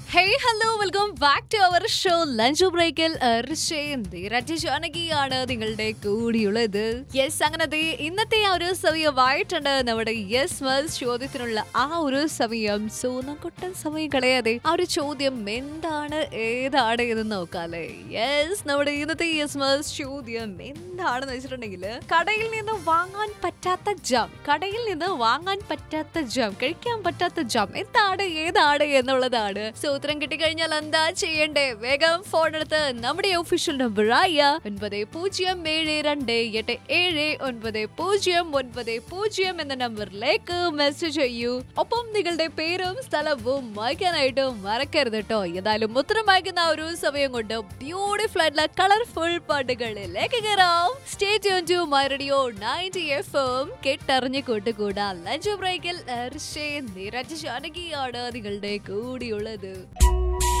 hey hello welcome back to our show lunch ബ്രേക്കിൽ ജാനകിയാണ് നിങ്ങളുടെ കൂടിയുള്ളത് യെസ് അങ്ങനെ ദേ ഇന്നത്തെ ആ ഒരു സമയമായിട്ടുണ്ട് നമ്മുടെ യെസ് മസ് ചോദ്യത്തിനുള്ള ആ ഒരു സമയം സൂനക്കുട്ടൻ സമയം കളയാതെ ആ ഒരു ചോദ്യം എന്താണ് ഏതാണ് എന്ന് നോക്കാല്ലേ യെസ് നമ്മുടെ ഇന്നത്തെ യെസ് മസ് ചോദ്യം എന്താണെന്ന് വെച്ചിട്ടുണ്ടെങ്കിൽ കടയിൽ നിന്ന് വാങ്ങാൻ പറ്റാത്ത ജാം കടയിൽ നിന്ന് വാങ്ങാൻ പറ്റാത്ത ജാം കഴിക്കാൻ പറ്റാത്ത ജാം എന്താണ് ഏതാണ് എന്നുള്ളതാണ് സോ ഉത്തരം കിട്ടിക്കഴിഞ്ഞാൽ എന്താ ചെയ്യണ്ടേ വേഗം ഫോൺ എടുത്ത് നമ്മുടെ ഒഫീഷ്യൽ നമ്പറായ ഒൻപത് പൂജ്യം ഏഴ് രണ്ട് എട്ട് ഏഴ് ഒൻപത് പൂജ്യം ഒൻപത് പൂജ്യം എന്ന നമ്പറിലേക്ക് മെസ്സേജ് ചെയ്യൂ ഒപ്പം നിങ്ങളുടെ പേരും സ്ഥലവും വായിക്കാനായിട്ട് മറക്കരുത് കേട്ടോ ഏതായാലും ഉത്തരം വായിക്കുന്ന ആ ഒരു സമയം കൊണ്ട് ബ്യൂട്ടിഫുൾ ആയിട്ടുള്ള കളർഫുൾ പാട്ടുകളിലേക്ക് കയറാം stay tune to my radio ninety F M കേട്ടറിഞ്ഞ് കൂട്ടുകൂടാ ലഞ്ച് ബ്രേക്കിൽ നിരജ് ജാനകിയാണ് നിങ്ങളുടെ കൂടിയുള്ളത്